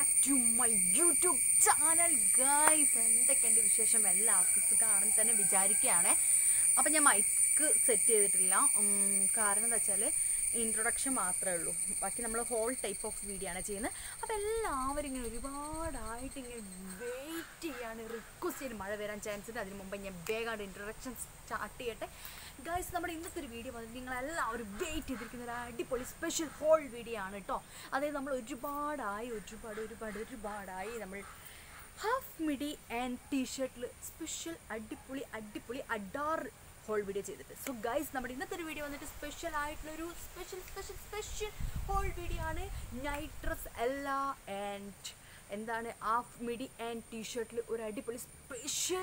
Back to my YouTube channel guys എന്തൊക്കെയുണ്ട് വിശേഷം എല്ലാവർക്കും സുഖമാണെന്ന് തന്നെ വിചാരിക്കുകയാണ് അപ്പം ഞാൻ മൈക്ക് സെറ്റ് ചെയ്തിട്ടില്ല ഉം, കാരണം എന്താ വെച്ചാൽ ഇൻട്രൊഡക്ഷൻ മാത്രമേ ഉള്ളൂ ബാക്കി നമ്മൾ ഹോൾ ടൈപ്പ് ഓഫ് വീഡിയോ ആണ് ചെയ്യുന്നത് അപ്പോൾ എല്ലാവരും ഇങ്ങനെ ഒരുപാടായിട്ട് ഇങ്ങനെ വെയിറ്റ് ചെയ്യാണ് റിക്വസ്റ്റ് ചെയ്ത് മഴ വരാൻ ചാൻസ് ഉണ്ട് അതിന് മുമ്പ് ഞാൻ വേഗം ഇൻട്രൊഡക്ഷൻ സ്റ്റാർട്ട് ചെയ്യട്ടെ ഗൈസ് നമ്മുടെ ഇന്നത്തെ ഒരു വീഡിയോ വന്നിട്ട് നിങ്ങളെല്ലാവരും വെയിറ്റ് ചെയ്തിരിക്കുന്ന ഒരു അടിപൊളി സ്പെഷ്യൽ ഹോൾ വീഡിയോ ആണ് കേട്ടോ അതായത് നമ്മൾ ഒരുപാടായി ഒരുപാട് ഒരുപാട് ഒരുപാടായി നമ്മൾ ഹാഫ് മിഡി ആൻഡ് ടീഷർട്ടിൽ സ്പെഷ്യൽ അടിപൊളി അടിപൊളി അഡാർ ഹോൾ വീഡിയോ ചെയ്തിട്ട് സോ ഗൈസ് നമ്മുടെ ഇന്നത്തെ ഒരു വീഡിയോ വന്നിട്ട് സ്പെഷ്യൽ ആയിട്ടുള്ളൊരു special special special haul video ആണ് നൈറ്റ് ഡ്രസ് എല്ലാ ആൻഡ് എന്താണ് ഹാഫ് മിഡി ആൻഡ് ടീഷർട്ടിൽ ഒരു അടിപൊളി സ്പെഷ്യൽ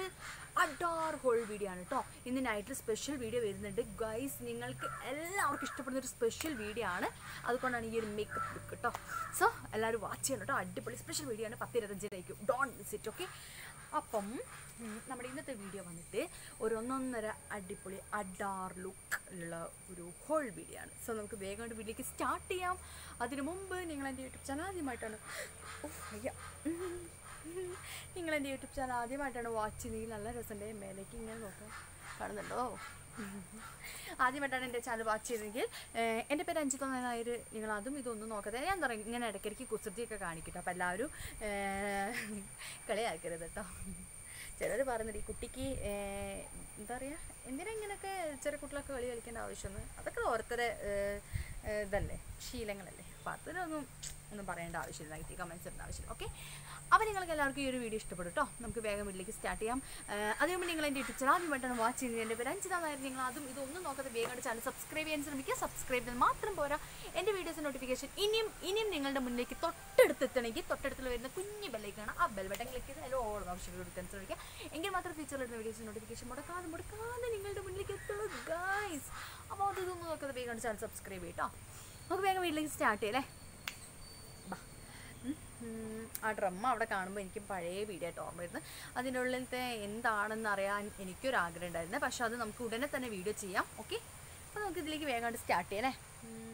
അഡാർ ഹോൾ വീഡിയോ ആണ് കേട്ടോ ഇന്ന് നൈറ്റിൽ സ്പെഷ്യൽ വീഡിയോ വരുന്നുണ്ട് ഗൈസ് നിങ്ങൾക്ക് എല്ലാവർക്കും ഇഷ്ടപ്പെടുന്ന ഒരു സ്പെഷ്യൽ വീഡിയോ ആണ് അതുകൊണ്ടാണ് ഈ ഒരു മേക്കപ്പ് ലുക്ക് കേട്ടോ സോ എല്ലാവരും വാച്ച് ചെയ്യണം കേട്ടോ അടിപൊളി സ്പെഷ്യൽ വീഡിയോ ആണ് പത്ത് ഇരുപത്തഞ്ചിലേക്ക് ഡോൺ മിസ് ഇറ്റ് ഓക്കെ അപ്പം ഉം, നമ്മുടെ ഇന്നത്തെ വീഡിയോ വന്നിട്ട് ഒരു ഒന്നൊന്നര അടിപൊളി അഡാർ ലുക്ക് ഉള്ള ഒരു ഹോൾ വീഡിയോ ആണ് സോ നമുക്ക് വേഗം കൊണ്ട് വീഡിയോക്ക് സ്റ്റാർട്ട് ചെയ്യാം അതിനു മുമ്പ് നിങ്ങൾ എൻ്റെ യൂട്യൂബ് ചാനൽ ആദ്യമായിട്ടാണ് ഓ അയ്യ ഉം. നിങ്ങൾ എൻ്റെ യൂട്യൂബ് ചാനൽ ആദ്യമായിട്ടാണ് വാച്ച് ചെയ്യുന്നതെങ്കിൽ നല്ല രസമുണ്ട് മേലേക്ക് ഇങ്ങനെ നോക്കാം കാണുന്നുണ്ടോ ആദ്യമായിട്ടാണ് എൻ്റെ ചാനൽ വാച്ച് ചെയ്തെങ്കിൽ ഏഹ്, എൻ്റെ പേര് അഞ്ചിത്ത നായർ നിങ്ങൾ അതും ഇതൊന്നും നോക്കാതെ ഞാൻ പറയും ഇങ്ങനെ ഇടയ്ക്കിടയ്ക്ക് കുസൃതിയൊക്കെ കാണിക്കട്ടോ അപ്പോൾ എല്ലാവരും ഏഹ്, കളിയാക്കരുത് കേട്ടോ ചിലർ പറയുന്നുണ്ട് ഈ കുട്ടിക്ക് ഏഹ്, എന്താ പറയുക എന്തിനാ ഇങ്ങനെയൊക്കെ ചെറിയ കുട്ടികളൊക്കെ കളി കളിക്കേണ്ട ആവശ്യമെന്ന് അതൊക്കെ ഓരോരുത്തരെ ഏഹ്, ഏഹ്, ഇതല്ലേ ശീലങ്ങളല്ലേ അപ്പോൾ അതിനൊന്നും ഒന്നും പറയേണ്ട ആവശ്യമില്ല നെഗറ്റീവ് കമൻസ് ഇടേണ്ട ആവശ്യമില്ല ഓക്കെ അപ്പോൾ നിങ്ങൾക്ക് എല്ലാവർക്കും ഈ ഒരു വീഡിയോ ഇഷ്ടപ്പെടും കേട്ടോ നമുക്ക് വേഗം വീട്ടിലേക്ക് സ്റ്റാർട്ട് ചെയ്യാം ഏഹ്, അതിനു മുമ്പ് നിങ്ങൾ എൻ്റെ യൂട്യൂബ് ചാനൽ ആദ്യമായിട്ടാണ് വാച്ച് ചെയ്യുന്നത് എൻ്റെ പേര് അഞ്ചിതാന്നായിരുന്നു നിങ്ങൾ അതും ഇതൊന്നും നോക്കാതെ വേഗം ചാനൽ സബ്സ്ക്രൈബ് ചെയ്യാൻ ശ്രമിക്കുക സബ്സ്ക്രൈബ് ചെയ്താൽ മാത്രം പോരാ എൻ്റെ വീഡിയോസ് നോട്ടിഫിക്കേഷൻ ഇനിയും ഇനിയും നിങ്ങളുടെ മുന്നിലേക്ക് തൊട്ടടുത്ത് എത്തണമെങ്കിൽ തൊട്ടടുത്തുള്ള വരുന്ന കുഞ്ഞു ബെല്ലേക്കാണ് ആ ബെൽ ബട്ടൺ ക്ലിക്ക് ചെയ്ത് അതിൽ ഓൾ ഓപ്ഷൻ കൊടുക്കാൻ ശ്രമിക്കുക എങ്കിൽ മാത്രം ഫീച്ചറിലിടുന്ന വീഡിയോസ് നോട്ടിഫിക്കേഷൻ മുടക്കാതെ മുടക്കാതെ നിങ്ങളുടെ മുന്നിലേക്ക് എത്തുള്ളൂ ഗൈസ് അപ്പോൾ അത് ഇതൊന്നും നോക്കാതെ വേഗം ചാനൽ സബ്സ്ക്രൈബ് ചെയ്യട്ടോ നമുക്ക് വേഗം വീട്ടിലേക്ക് സ്റ്റാർട്ട് ചെയ്യല്ലേ ബാ ഉം, ഉം, ആ ഡ്രം അവിടെ കാണുമ്പോൾ എനിക്ക് പഴയ വീഡിയോ ആയിട്ട് ഓർമ്മ വരുന്നത് അതിൻ്റെ ഉള്ളിലത്തെ എന്താണെന്ന് അറിയാൻ എനിക്കൊരു ആഗ്രഹം ഉണ്ടായിരുന്നു പക്ഷെ അത് നമുക്ക് ഉടനെ തന്നെ വീഡിയോ ചെയ്യാം ഓക്കെ അപ്പോൾ നമുക്ക് ഇതിലേക്ക് വേഗം സ്റ്റാർട്ട് ചെയ്യല്ലേ ഉം.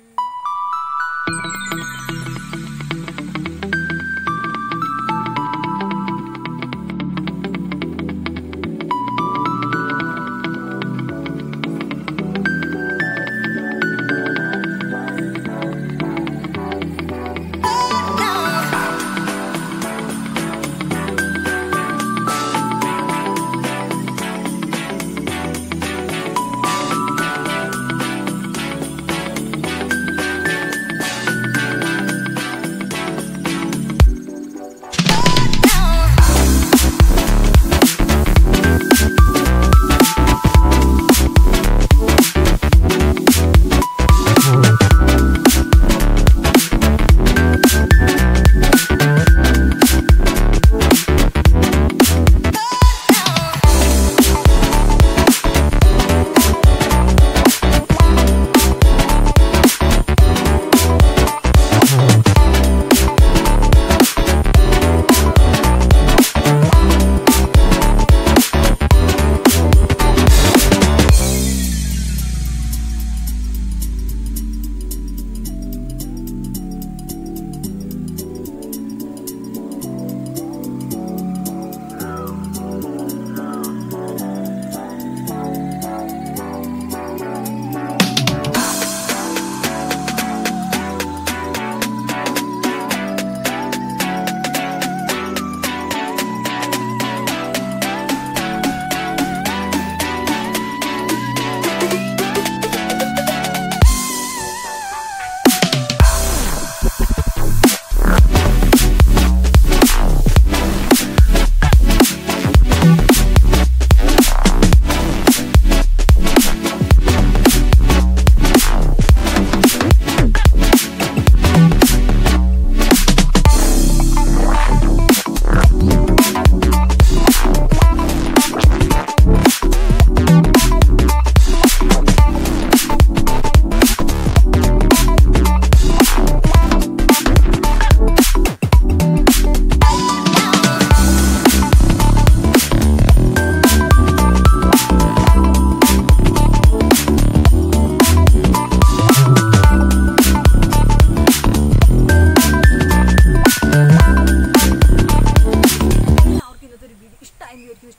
Thank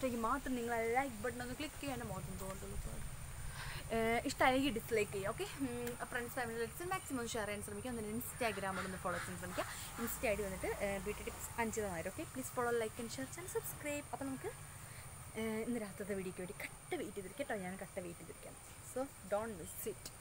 ഇഷ്ടമായെങ്കിൽ മാത്രം നിങ്ങൾ ലൈക്ക് ബട്ടൺ ഒന്ന് ക്ലിക്ക് ചെയ്യാൻ മാത്രം തോന്നുള്ളൂ ഇഷ്ടമായെങ്കിൽ ഡിസ്ലൈക്ക് ചെയ്യുക okay friends family maximum share ചെയ്യാൻ ശ്രമിക്കുക ഒന്ന് ഇൻസ്റ്റാഗ്രാമിൽ ഒന്ന് ഫോളോ ചെയ്യാൻ ശ്രമിക്കുക ഇൻസ്റ്റ ഐ ഡി വന്നിട്ട് ബ്യൂട്ടി ടിപ്സ് അഞ്ച് Nair okay please follow like and share channel subscribe അപ്പോൾ നമുക്ക് ഏഹ് ഇന്ന് രാത്രിത്തെ വീഡിയോയ്ക്ക് വേണ്ടി കട്ട വെയിറ്റ് ചെയ്തിരിക്കാം കേട്ടോ ഞാൻ കട്ട വെയിറ്റ് ചെയ്തിരിക്കാം സോ ഡോണ്ട് മിസ് ഇറ്റ്